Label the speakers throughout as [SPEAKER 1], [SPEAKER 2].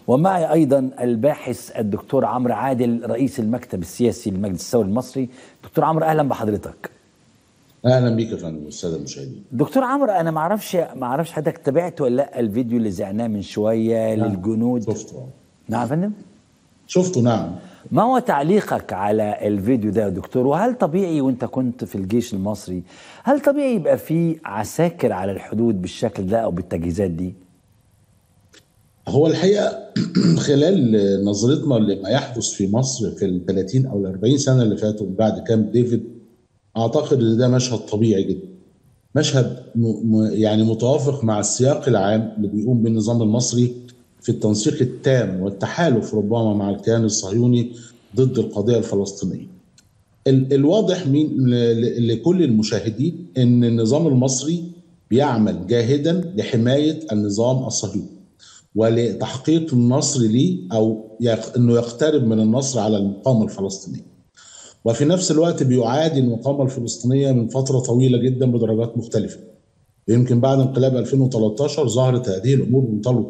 [SPEAKER 1] ومعي ايضا الباحث الدكتور عمرو عادل رئيس المكتب السياسي للمجلس الثوري المصري دكتور عمرو اهلا بحضرتك
[SPEAKER 2] اهلا بيك يا فندم والساده المشاهدين
[SPEAKER 1] دكتور عمرو انا ما اعرفش ما اعرفش حضرتك تابعت ولا لا الفيديو اللي زعناه من شويه
[SPEAKER 2] نعم.
[SPEAKER 1] للجنود
[SPEAKER 2] شفته
[SPEAKER 1] نعم يا فندم
[SPEAKER 2] شفته نعم
[SPEAKER 1] ما هو تعليقك على الفيديو ده يا دكتور وهل طبيعي وانت كنت في الجيش المصري هل طبيعي يبقى في عساكر على الحدود بالشكل ده او بالتجهيزات دي
[SPEAKER 2] هو الحقيقه خلال نظرتنا لما يحدث في مصر في ال 30 او ال 40 سنه اللي فاتوا من بعد كامب ديفيد اعتقد ان ده مشهد طبيعي جدا مشهد م م يعني متوافق مع السياق العام اللي بيقوم بالنظام المصري في التنسيق التام والتحالف ربما مع الكيان الصهيوني ضد القضيه الفلسطينيه. ال الواضح من لكل المشاهدين ان النظام المصري بيعمل جاهدا لحمايه النظام الصهيوني ولتحقيق النصر ليه او يق انه يقترب من النصر على المقاومه الفلسطينيه. وفي نفس الوقت بيعادي المقاومه الفلسطينيه من فتره طويله جدا بدرجات مختلفه. يمكن بعد انقلاب 2013 ظهرت هذه الامور بمنتهى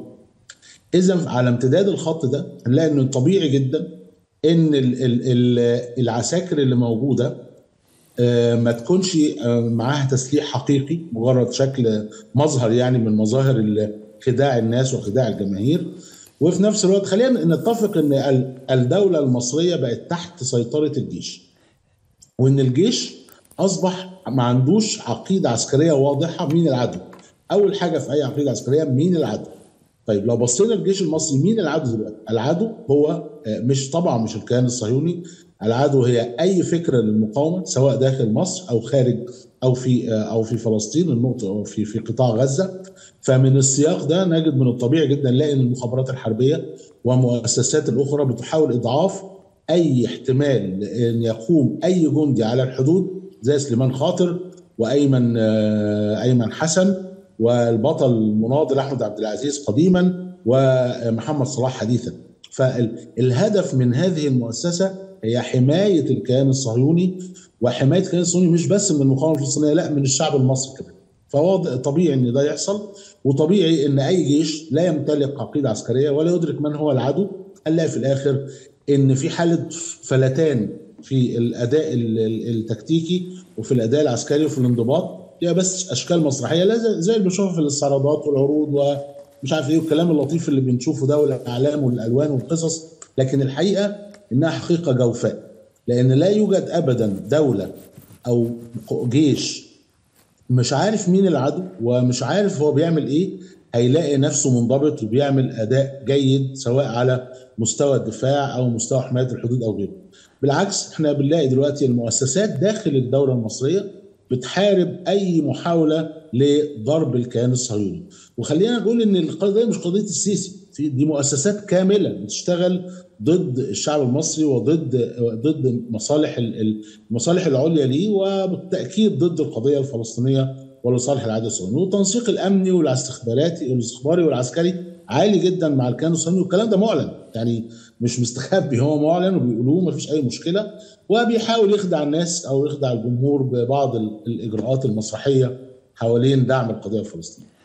[SPEAKER 2] اذا على امتداد الخط ده هنلاقي انه طبيعي جدا ان ال ال ال العساكر اللي موجوده ما تكونش معاها تسليح حقيقي مجرد شكل مظهر يعني من مظاهر خداع الناس وخداع الجماهير وفي نفس الوقت خلينا نتفق ان الدوله المصريه بقت تحت سيطره الجيش وان الجيش اصبح ما عندوش عقيده عسكريه واضحه مين العدو اول حاجه في اي عقيده عسكريه مين العدو طيب لو بصينا الجيش المصري مين العدو دلوقتي؟ العدو هو مش طبعا مش الكيان الصهيوني العدو هي اي فكره للمقاومه سواء داخل مصر او خارج او في او في فلسطين النقطه في في قطاع غزه فمن السياق ده نجد من الطبيعي جدا نلاقي ان المخابرات الحربيه والمؤسسات الاخرى بتحاول اضعاف اي احتمال ان يقوم اي جندي على الحدود زي سليمان خاطر وايمن ايمن حسن والبطل المناضل احمد عبد العزيز قديما ومحمد صلاح حديثا فالهدف من هذه المؤسسه هي حمايه الكيان الصهيوني وحمايه الكيان الصهيوني مش بس من المقاومه الفلسطينيه لا من الشعب المصري كمان فهو طبيعي ان ده يحصل وطبيعي ان اي جيش لا يمتلك عقيده عسكريه ولا يدرك من هو العدو هنلاقي في الاخر ان في حاله فلتان في الاداء التكتيكي وفي الاداء العسكري وفي الانضباط هي بس اشكال مسرحيه لا زي اللي بنشوفها في الاستعراضات والعروض ومش عارف ايه والكلام اللطيف اللي بنشوفه ده والاعلام والالوان والقصص لكن الحقيقه انها حقيقه جوفاء لان لا يوجد ابدا دوله او جيش مش عارف مين العدو ومش عارف هو بيعمل ايه هيلاقي نفسه منضبط وبيعمل اداء جيد سواء على مستوى الدفاع او مستوى حمايه الحدود او غيره. بالعكس احنا بنلاقي دلوقتي المؤسسات داخل الدوله المصريه بتحارب اي محاوله لضرب الكيان الصهيوني وخلينا نقول ان القضيه مش قضيه السيسي دي مؤسسات كامله بتشتغل ضد الشعب المصري وضد ضد مصالح المصالح العليا ليه وبالتاكيد ضد القضيه الفلسطينيه ولصالح العدو الصهيوني والتنسيق الامني والاستخباراتي والاستخباري والعسكري عالي جدا مع الكيان الصهيوني والكلام ده معلن يعني مش مستخبي هو معلن وبيقولوه ما فيش اي مشكله وبيحاول يخدع الناس او يخدع الجمهور ببعض الاجراءات المسرحيه حوالين دعم القضيه الفلسطينيه